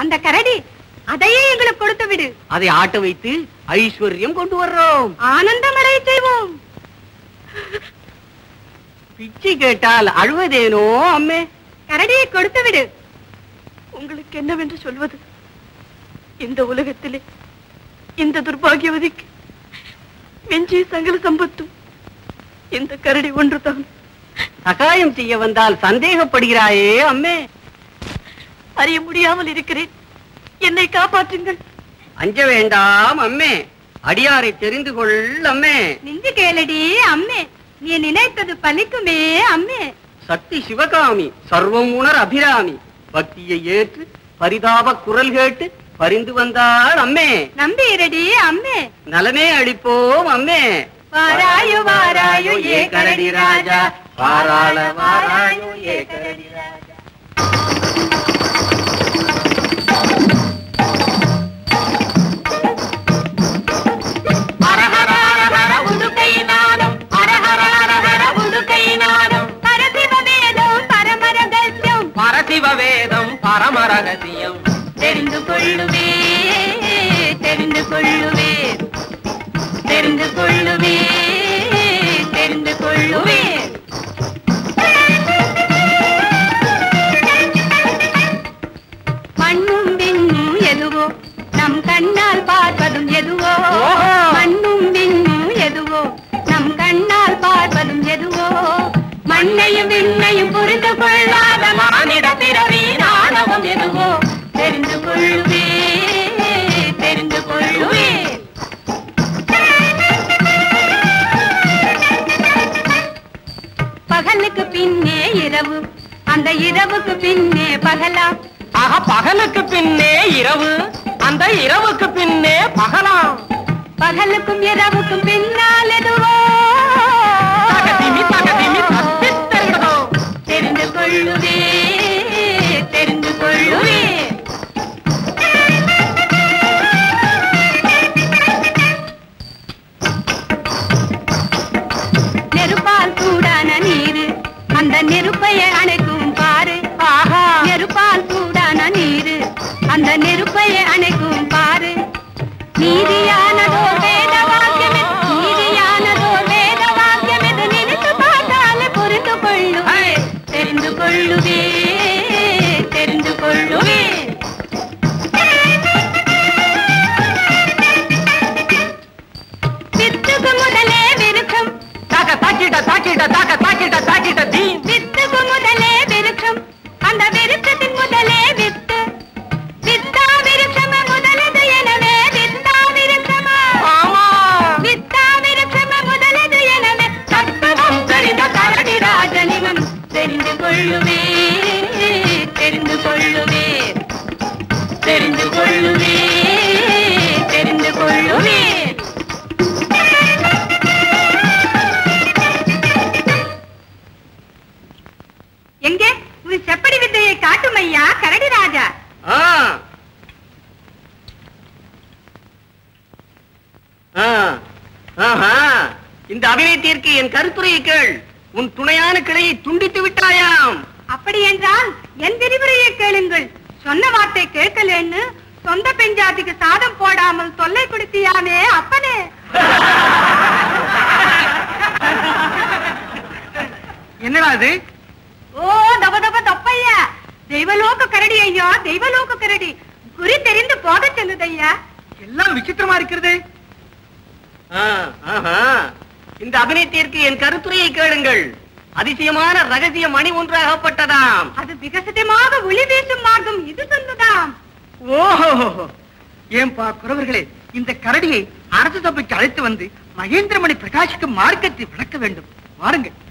அந்த கரடி அதையே எங்களுக்கு கொடுத்து விடு அதை ஆட்ட வைத்து ஐஸ்வர்யம் கொண்டு வர்றோம் ஆனந்தமடை செய்வோம் பிச்சை கேட்டால் அழுவதேனோ அம்மே கரடியை கொடுத்து விடு உங்களுக்கு என்னவென்று சொல்வது இந்த உலகத்திலே இந்த துர்பாகியவதிக்கு மிஞ்சிய சகல சம்பத்தும் இந்த கரடி ஒன்றுதான் சகாயம் செய்ய வந்தால் சந்தேகப்படுகிறாயே அம்மே அறிய முடியாமல் இருக்கிறேன் என்னை காப்பாற்றுங்கள் அஞ்ச வேண்டாம் அம்மே அடியாரை தெரிந்து கொள் அம்மே நெஞ்சு கேளடி அம்மே நீ நினைத்தது பலிக்குமே அம்மே சக்தி சிவகாமி சர்வம் உணர் அபிராமி பக்தியை ஏற்று பரிதாப குரல் கேட்டு பரிந்து வந்தாள் அம்மே நம்பி இருடி அம்மே நலமே அளிப்போம் அம்மே வாராயோ வாராயோ ஏ கரடி ராஜா வாராள வாராயோ ஏ கரடி ராஜா பரசிவ வேதம் பரமரகசியம் பரசிவ வேதம் பரமரகசியம் தெரிந்து கொள்ளுவே தெரிந்து கொள்ளுவே தெரிந்து கொள்ளுவே தெரிந்து கொள்ளுவே மண்ணும் விண்ணும் எதுவோ நம் கண்ணால் பார்ப்பதும் எதுவோ ஓஹோ. மண்ணும் விண்ணும் எதுவோ நம் கண்ணால் பார்ப்பதும் எதுவோ மண்ணையும் விண்ணையும் புரிந்து கொள்ளாத மானிட பிறவி நாணவம் எதுவோ தெரிந்து கொள்ளுவே தெரிந்து கொள்ளுவே பகலுக்கு பின்னே இரவு அந்த இரவுக்கு பின்னே பகலா ஆக பகலுக்கு பின்னே இரவு அந்த இரவுக்கு பின்னே பகலாம் பகலுக்கும் இரவுக்கும் பின்னால் எதுவோ தகதிமி தகதிமி தத்தித் தருகிறதோ. தெரிந்து கொள்ளுவே தெரிந்து கொள்ளுவே நெருப்பால் சூடான நீரு அந்த நெருப்பைய அணைக்கும் பாரு ஆஹா நெருப்பால் சூடான நீரு அந்த நெருப்பைய அணைக்கும் பாரு நீதியானதோ வேத வாக்கியம் நீதியானதோ வேத வாக்கியம் என்று நினைத்து பார்த்தாலே புரிந்து கொள்ளுவே தெரிந்து கொள்ளுவே தெரிந்து கொள்ளுவே வித்துக்கு முதலே விருக்கம் தாக்க தாக்கிட்ட தாக்கிட்ட தாக்க தாக்கிட்ட தாக்கிட்ட தீ வித்துக்கு முதலே விருக்கம் அந்த விருக்கத்தின் முதலே வித்து வித்தா விருக்கம முதலது எனவே வித்தா விருக்கமா ஆமா வித்தா விருக்கம முதலது எனவே தத்துவம் தெரிந்த கரடி ராஜனிவன் தெரிந்து கொள்ளுவே தெரிந்து கொள்ளுவே தெரிந்து கொள்ளுவே தெரிந்து கொள்ளுவே எங்கே உன் செப்படி வித்தையை காட்டும் ஐயா கரடி ராஜா ஆ. ஆ. ஆஹா. இந்த அபிநயத்திற்கு என் கருத்துரையை கேள் உன் துணையான கிளையை துண்டித்து விட்டாயாம் அப்படி என்றால் என் விரிவுரையை கேளுங்கள் சொன்ன வார்த்தை கேட்கலன்னு சொந்த பெஞ்சாதிக்கு சாதம் போடாமல் தொல்லை கொடுத்தியாமே அப்பனே என்னடா அது ஓ தப தப தப்பையா தெய்வலோக கரடி ஐயா தெய்வலோக கரடி குறி தெரிந்து போக சொல்லுது ஐயா எல்லாம் விசித்திரமா இருக்கிறது இந்த அபிநயத்திற்கு என் கருத்துரையை கேளுங்கள் அதிசயமான ரகசிய மணி ஒன்று அகப்பட்டதாம் அது விகசிதமாக ஒளி வீசும் மார்க்கம் இது சொன்னதாம் ஓஹோ ஏன்பா குறவர்களே இந்த கரடியை அரசு சபைக்கு அழைத்து வந்து மகேந்திரமணி பிரகாஷுக்கு மார்க்கத்தை விளக்க வேண்டும் வாருங்கள்